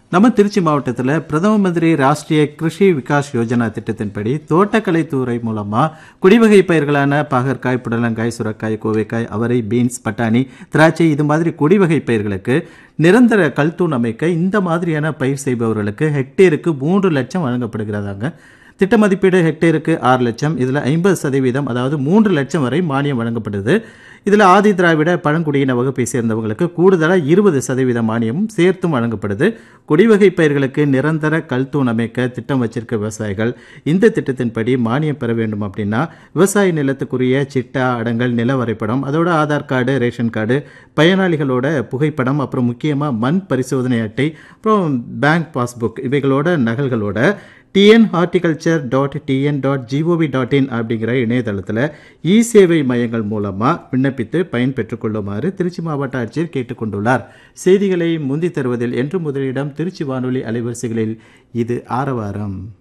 நம்ம திருச்சி மாவட்டத்தில் பிரதம மந்திரி ராஷ்டிரிய கிருஷி விகாஸ் யோஜனா திட்டத்தின்படி தோட்டக்கலைத்துறை மூலமா குடிவகை பயிர்களான பாகற்காய் புடலங்காய் சுரக்காய் கோவைக்காய் அவரை பீன்ஸ் பட்டாணி திராட்சை இது மாதிரி குடிவகை பயிர்களுக்கு நிரந்தர கல்தூண் அமைக்க இந்த மாதிரியான பயிர் செய்பவர்களுக்கு ஹெக்டேருக்கு மூன்று லட்சம் வழங்கப்படுகிறதாங்க திட்ட மதிப்பீடு ஹெக்டேருக்கு ஆறு லட்சம் இதில் ஐம்பது சதவீதம் அதாவது மூன்று லட்சம் வரை மானியம் வழங்கப்படுது இதில் ஆதி திராவிட பழங்குடியின வகுப்பை சேர்ந்தவங்களுக்கு கூடுதலாக இருபது சதவீத மானியமும் சேர்த்தும் வழங்கப்படுது குடிவகை பயிர்களுக்கு நிரந்தர கல்தூண் அமைக்க திட்டம் வச்சிருக்க விவசாயிகள் இந்த திட்டத்தின்படி மானியம் பெற வேண்டும் அப்படின்னா விவசாய நிலத்துக்குரிய சிட்டா அடங்கல் நில வரைபடம் அதோட ஆதார் கார்டு ரேஷன் கார்டு பயனாளிகளோட புகைப்படம் அப்புறம் முக்கியமாக மண் பரிசோதனை அட்டை அப்புறம் பேங்க் பாஸ்புக் இவைகளோட நகல்களோட TN horticulture dot TN dot GOV dot in அப்படிங்கிற இணையதளத்தில் இ சேவை மையங்கள் மூலமாக விண்ணப்பித்து பயன் பெற்றுக்கொள்ளுமாறு திருச்சி மாவட்ட ஆட்சியர் கேட்டுக்கொண்டுள்ளார் செய்திகளை முந்தி தருவதில் என்று முதலிடம் திருச்சி வானொலி அலைவரிசைகளில் இது ஆரவாரம்